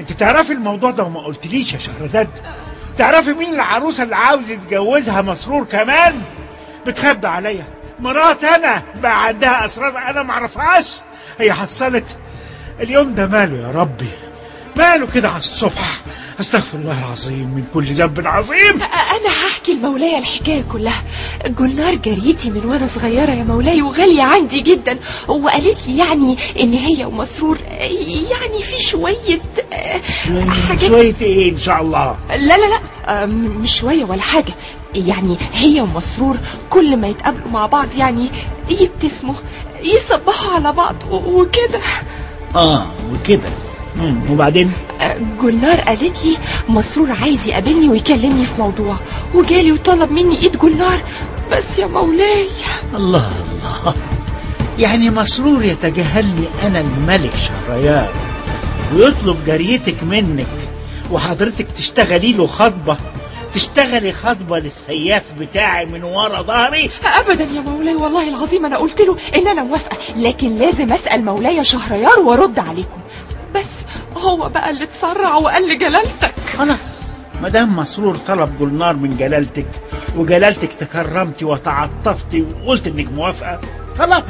انت تعرفي الموضوع ده وما قلتليش يا شهرزاد تعرفي مين العروسه اللي عاوز يتجوزها مسرور كمان بتخبي عليا مرات انا بقى عندها اسرار انا ما اعرفهاش هي حصلت اليوم ده ماله يا ربي ماله كده على الصبح استغفر الله العظيم من كل ذنب عظيم انا هحكي لمولاي الحكايه كلها جولنار جريتي من وانا صغيره يا مولاي وغاليه عندي جدا وقالت لي يعني ان هي ومسرور يعني في شويه آه، حاجات شويه ايه ان شاء الله لا لا لا آه، م- مش شويه ولا حاجه يعني هي ومسرور كل ما يتقابلوا مع بعض يعني يبتسموا يصبحوا على بعض و- وكده اه وكده مم، وبعدين آه، جولنار قالت لي مسرور عايز يقابلني ويكلمني في موضوع وجالي وطلب مني ايد جولنار بس يا مولاي الله الله يعني مسرور يتجاهلني انا الملك شهريار ويطلب جريتك منك وحضرتك تشتغلي له خطبه تشتغلي خطبه للسياف بتاعي من ورا ظهري ابدا يا مولاي والله العظيم انا قلت له ان انا موافقه لكن لازم اسال مولاي شهريار وارد عليكم بس هو بقى اللي اتسرع وقال لجلالتك خلاص ما دام مسرور طلب جولنار من جلالتك وجلالتك تكرمتي وتعطفتي وقلت انك موافقه خلاص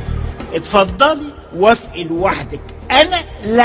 اتفضلي وافقي لوحدك انا لا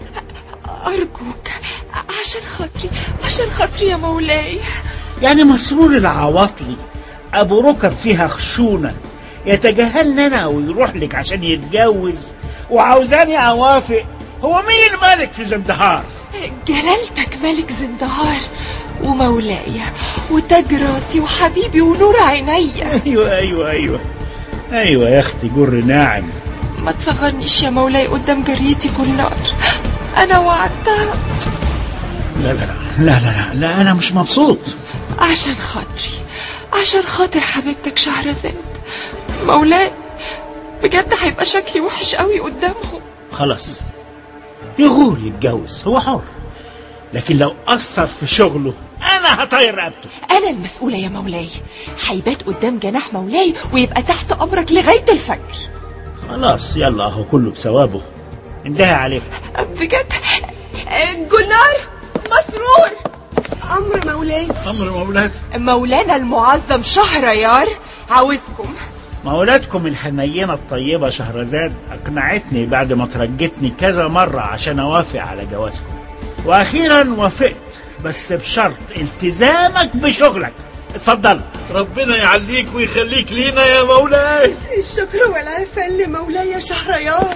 ارجوك عشان خاطري عشان خاطري يا مولاي يعني مسرور العواطلي ابو ركب فيها خشونه يتجاهلني انا ويروح لك عشان يتجوز وعاوزاني اوافق هو مين الملك في زندهار جلالتك ملك زندهار ومولاي وتاج راسي وحبيبي ونور عينيا ايوه ايوه ايوه ايوه يا اختي جر ناعم ما تصغرنيش يا مولاي قدام جريتي جولنار انا وعدتها لا لا لا لا لا, لا انا مش مبسوط عشان خاطري عشان خاطر حبيبتك شهرزاد مولاي بجد هيبقى شكلي وحش قوي قدامهم خلاص يغور يتجوز هو حر لكن لو أثر في شغله أنا هطير رقبته انا المسؤوله يا مولاي هيبات قدام جناح مولاي ويبقى تحت امرك لغايه الفجر خلاص يلا أهو كله بثوابه انتهى عليه بجد جولنار مسرور أمر مولاي أمر مولاد مولانا المعظم شهريار عاوزكم مولاتكم الحنينة الطيبة شهرزاد أقنعتني بعد ما ترجتني كذا مرة عشان أوافق على جوازكم وأخيرا وافقت بس بشرط التزامك بشغلك اتفضل ربنا يعليك ويخليك لينا يا مولاي الشكر والعرفان لمولاي شهريار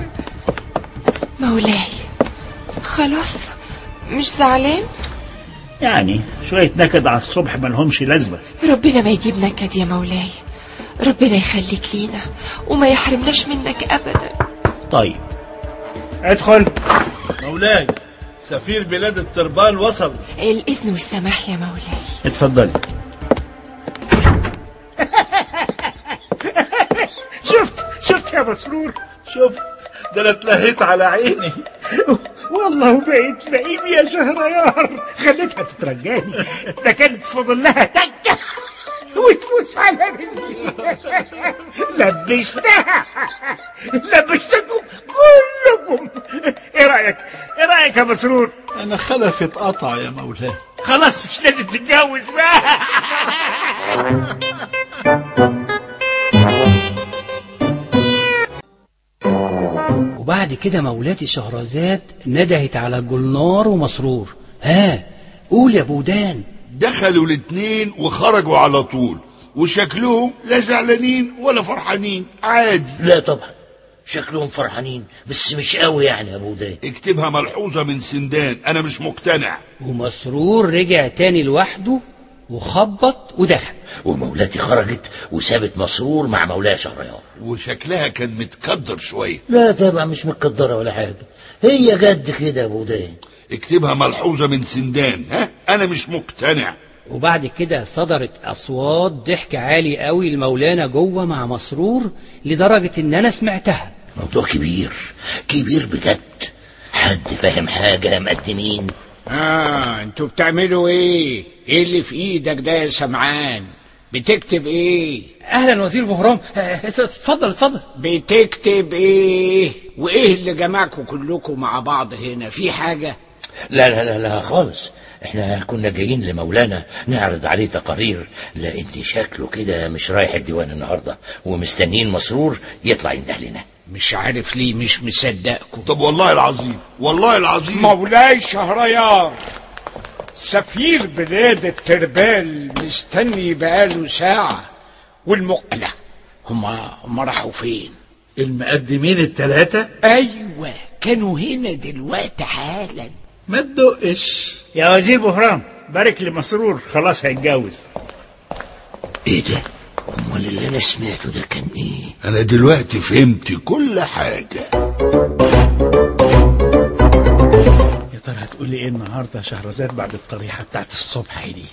مولاي خلاص مش زعلان يعني شوية نكد على الصبح ملهمش لازمة ربنا ما يجيب نكد يا مولاي ربنا يخليك لينا وما يحرمناش منك ابدا طيب ادخل مولاي سفير بلاد التربال وصل الاذن والسماح يا مولاي اتفضلي شفت شفت يا مسرور شفت ده انا اتلهيت على عيني والله بقيت لئيم يا شهريار خليتها تترجاني ده كانت فاضل لها تكه وتبوس على رجلي لبشتها لبشتكم كلكم ايه رايك ايه رايك يا مسرور انا خلفي اتقطع يا مولاي خلاص مش لازم تتجوز بقى وبعد كده مولاتي شهرزاد ندهت على جلنار ومسرور ها قول يا بودان دخلوا الاتنين وخرجوا على طول وشكلهم لا زعلانين ولا فرحانين عادي لا طبعا شكلهم فرحانين بس مش قوي يعني يا ابو داي اكتبها ملحوظة من سندان انا مش مقتنع ومسرور رجع تاني لوحده وخبط ودخل ومولاتي خرجت وسابت مسرور مع مولاي شهريار وشكلها كان متكدر شوية لا طبعا مش متقدرة ولا حاجة هي جد كده يا ابو داي اكتبها ملحوظة من سندان ها انا مش مقتنع وبعد كده صدرت أصوات ضحك عالي قوي لمولانا جوه مع مسرور لدرجة إن أنا سمعتها موضوع كبير كبير بجد حد فاهم حاجة يا مقدمين آه انتوا بتعملوا ايه؟ ايه اللي في ايدك ده يا سمعان؟ بتكتب ايه؟ أهلا وزير بهرام آه، اتفضل اتفضل بتكتب ايه؟ وايه اللي جمعكم كلكم مع بعض هنا؟ في حاجة؟ لا لا لا لا خالص احنا كنا جايين لمولانا نعرض عليه تقارير لا انت شكله كده مش رايح الديوان النهارده ومستنيين مسرور يطلع ينده لنا مش عارف ليه مش مصدقكم طب والله العظيم والله العظيم مولاي شهريار سفير بلاد التربال مستني بقاله ساعة والمقلة هما هما راحوا فين المقدمين التلاتة أيوة كانوا هنا دلوقتي حالا ما تدقش يا وزير بهرام بارك لمسرور خلاص هيتجوز ايه ده امال اللي انا سمعته ده كان ايه انا دلوقتي فهمت كل حاجة يا ترى هتقولي ايه النهارده يا شهرزاد بعد الطريحه بتاعت الصبح دي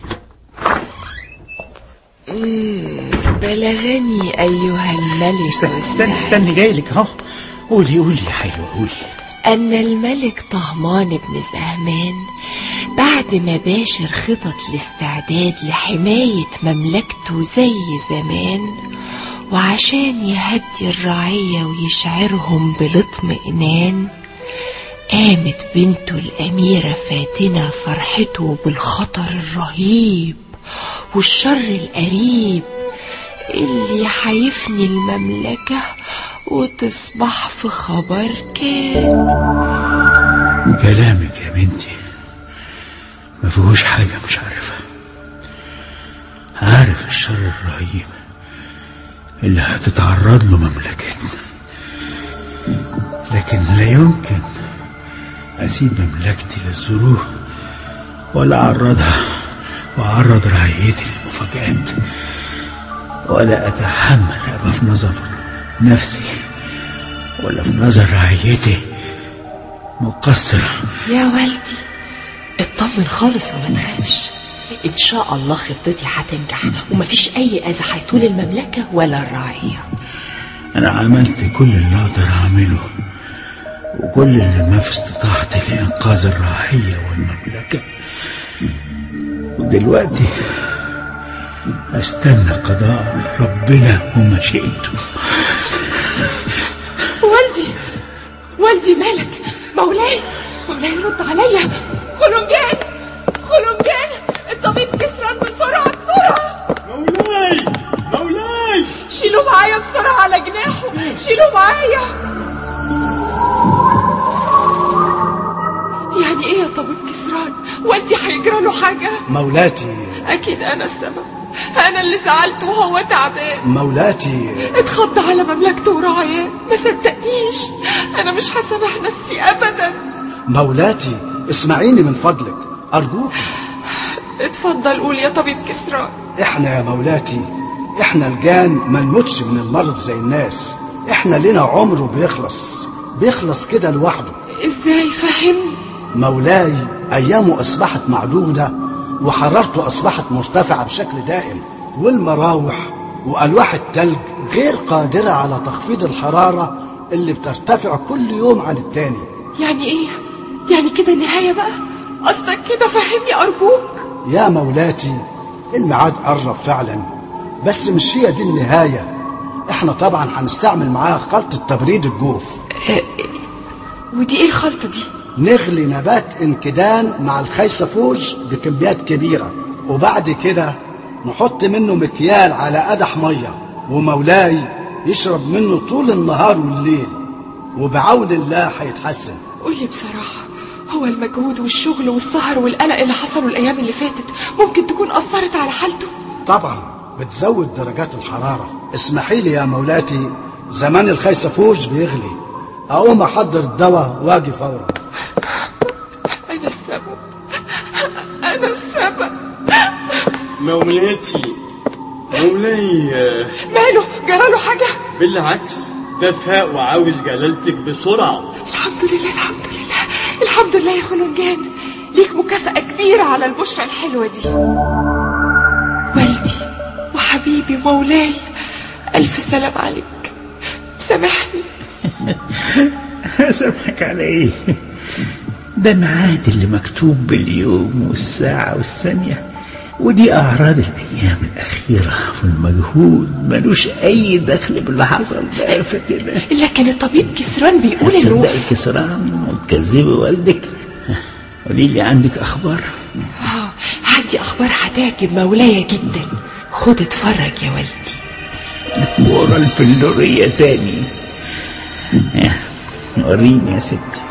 بلغني أيها الملك استنى استنى والسعد استنى جاي لك اهو قولي قولي يا حلوه قولي أن الملك طهمان بن زهمان بعد ما باشر خطط الاستعداد لحماية مملكته زي زمان وعشان يهدي الرعية ويشعرهم بالاطمئنان قامت بنته الأميرة فاتنة صرحته بالخطر الرهيب والشر القريب اللي هيفني المملكة وتصبح في خبر كان كلامك يا بنتي ما فيهوش حاجة مش عارفها عارف الشر الرهيب اللي هتتعرض له مملكتنا لكن لا يمكن أسيب مملكتي للظروف ولا أعرضها وأعرض رعيتي للمفاجآت ولا أتحمل أبقى في نظر نفسي ولا في نظر رعيتي مقصر يا والدي اطمن خالص وما تخافش ان شاء الله خطتي هتنجح ومفيش اي اذى هيطول المملكه ولا الرعيه أنا عملت كل اللي أقدر أعمله وكل اللي ما في استطاعتي لإنقاذ الرعية والمملكة ودلوقتي أستنى قضاء ربنا ومشيئته والدي والدي مالك مولاي مولاي رد عليا خلنجان خلنجان الطبيب كسران بسرعه بسرعه مولاي مولاي شيلوه معايا بسرعه على جناحه شيلوه معايا يعني ايه يا طبيب كسران والدي هيجرى له حاجه مولاتي اكيد انا السبب انا اللي زعلت وهو تعبان مولاتي اتخض على مملكته ورعاياه ما صدقنيش انا مش هسامح نفسي ابدا مولاتي اسمعيني من فضلك أرجوك اتفضل قول يا طبيب كسران احنا يا مولاتي احنا الجان ما نموتش من المرض زي الناس احنا لنا عمره بيخلص بيخلص كده لوحده ازاي فهمني مولاي أيامه أصبحت معدودة وحرارته أصبحت مرتفعة بشكل دائم والمراوح وألواح التلج غير قادرة على تخفيض الحرارة اللي بترتفع كل يوم عن التاني يعني ايه يعني كده النهايه بقى قصدك كده فهمني ارجوك يا مولاتي الميعاد قرب فعلا بس مش هي دي النهاية احنا طبعا هنستعمل معاها خلطة تبريد الجوف ودي ايه الخلطه دي نغلي نبات انكدان مع الخيسفوج بكميات كبيرة وبعد كده نحط منه مكيال على قدح مية ومولاي يشرب منه طول النهار والليل وبعون الله هيتحسن قولي بصراحه هو المجهود والشغل والسهر والقلق اللي حصلوا الايام اللي فاتت ممكن تكون اثرت على حالته طبعا بتزود درجات الحرارة اسمحي لي يا مولاتي زمان الخيسفوج بيغلي أقوم أحضر الدواء واجي فورا انا السبب انا السبب مولاتي مولاي آه، ماله جراله حاجه بالعكس ده فاق وعاوز جلالتك بسرعة الحمد لله الحمد لله الحمد لله يا خلنجان ليك مكافأة كبيرة على البشرة الحلوة دي والدي وحبيبي مولاي ألف سلام عليك سامحني سامحك على ايه ده الميعاد اللي مكتوب باليوم والساعة والثانية ودي أعراض الأيام الأخيرة والمجهود ملوش أي دخل باللي حصل ده يا فتنة لكن الطبيب كسران بيقول إنه تصدقي كسران وتكذبي والدك قولي لي عندك اخبار آه عندي أخبار هتعجب مولاي جدا خد اتفرج يا والدي الكورة البندورية تاني آه، وريني يا ستي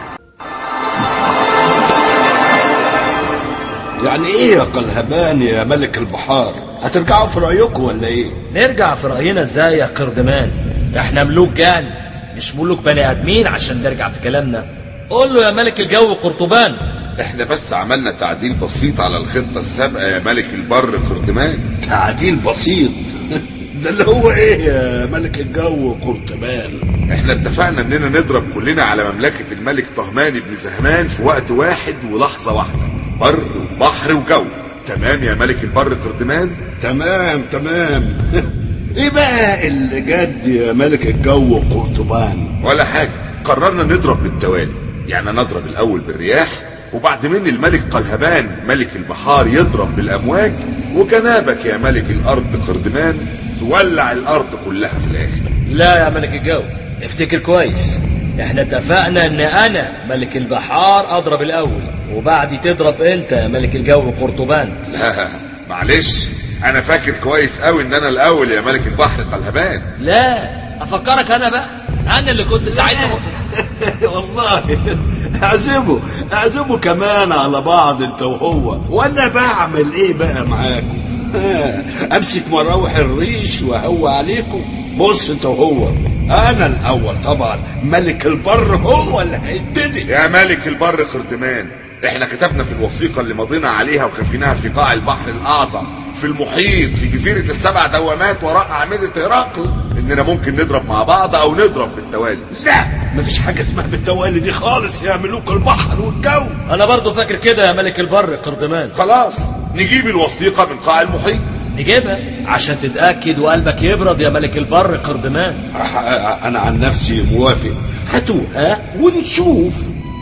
يعني ايه يا قلهبان يا ملك البحار هترجعوا في رايكم ولا ايه نرجع في رأينا ازاي يا قردمان احنا ملوك يعني مش ملوك بني ادمين عشان نرجع في كلامنا قول له يا ملك الجو قرطبان احنا بس عملنا تعديل بسيط على الخطة السابقة يا ملك البر قردمان تعديل بسيط ده اللي هو ايه يا ملك الجو قرطبان احنا اتفقنا اننا نضرب كلنا على مملكة الملك طهمان بن زهمان في وقت واحد ولحظة واحدة بر وبحر وجو تمام يا ملك البر قردمان تمام تمام ايه بقى اللي جد يا ملك الجو قرطبان ولا حاجة قررنا نضرب بالتوالي يعني نضرب الاول بالرياح وبعد من الملك قلهبان ملك البحار يضرب بالامواج وجنابك يا ملك الارض قردمان تولع الارض كلها في الاخر لا يا ملك الجو افتكر كويس احنا اتفقنا ان انا ملك البحار اضرب الاول وبعدي تضرب انت يا ملك الجو قرطبان لا معلش انا فاكر كويس قوي ان انا الاول يا ملك البحر قلهبان لا افكرك انا بقى انا اللي كنت ساعتها والله اعزموا اعزموا كمان على بعض انت وهو وانا بعمل ايه بقى معاكم ها، امسك مراوح الريش وهو عليكم بص انت وهو انا الاول طبعا ملك البر هو اللي هيبتدي يا ملك البر قردمان احنا كتبنا في الوثيقة اللي مضينا عليها وخفيناها في قاع البحر الاعظم في المحيط في جزيرة السبع دوامات وراء اعمدة هرقل اننا ممكن نضرب مع بعض او نضرب بالتوالي لا مفيش حاجه اسمها بالتوالي دي خالص يا ملوك البحر والجو انا برضو فاكر كده يا ملك البر قردمان خلاص نجيب الوثيقة من قاع المحيط نجيبها عشان تتأكد وقلبك يبرد يا ملك البر قردمان انا عن نفسي موافق هاتوها ونشوف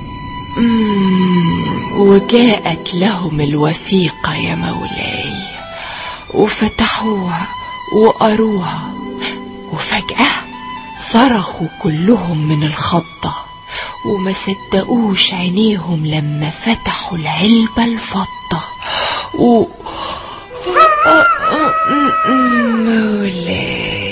وجاءت لهم الوثيقة يا مولاي وفتحوها وقروها وفجأة صرخوا كلهم من الخضة وما صدقوش عينيهم لما فتحوا العلبة الفضة و... مولاي